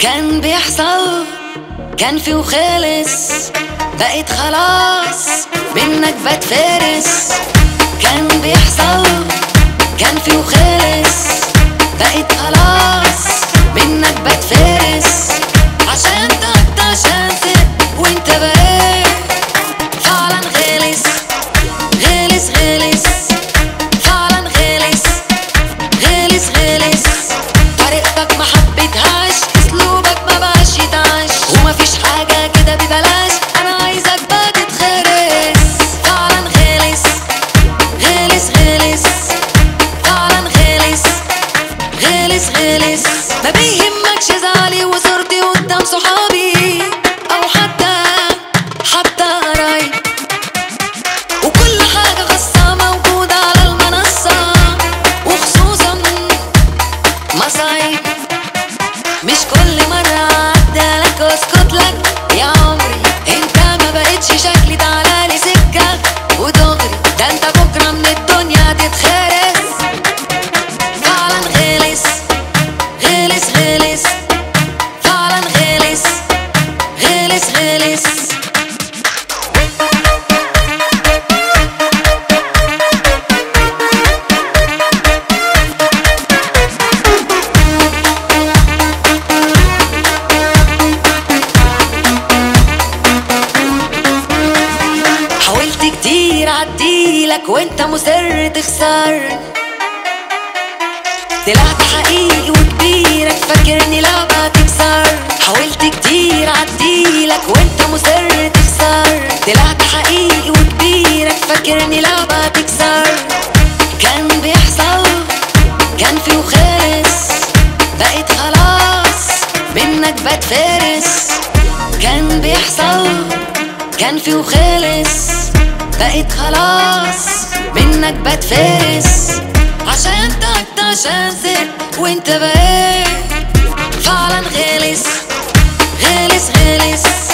كان بيحصل كان في وخلص بقيت خلاص منك بتفارس كان بيحصل كان في وخلص بقيت خلاص منك بتفارس عشان تحت عشان ست وانت بقيت فعلا غلس غلس غلس فعلا غلس غلس غلس طريقتك ما حبيتهاش اسلوبك ما بقاش يتعاش ومفيش حاجة كده ببلاش انا عايزك بقى تتخرس فعلا غلس غلس غلس فعلا غلس غلس غلس ما بيهمكش زعلي وصورتي قدام صحابي او حتى حتى قرايب وكل حاجة خاصة موجودة على المنصة وخصوصا مصايب مش كل مرة أعدلك واسكت لك يا عمري انت ما بقتش شكلي تعالى لي سكة ودغري ده انت بكرة من الدنيا تتخرس فعلا غلس غلس غلس فعلا غلس غلس غلس حاولت كتير اعديلك وانت مصر تخسر طلعت حقيقي وكبيرك فاكرني لعبة تكسر حاولت كتير اعديلك وانت مصر تخسر طلعت حقيقي وكبيرك فاكرني لعبة تكسر كان بيحصل كان في وخلص بقيت خلاص منك بتفارس كان بيحصل كان في وخلص بقيت خلاص منك بتفارس عشان تحت عشان ست وانت بقيت فعلا غلس غلس غلس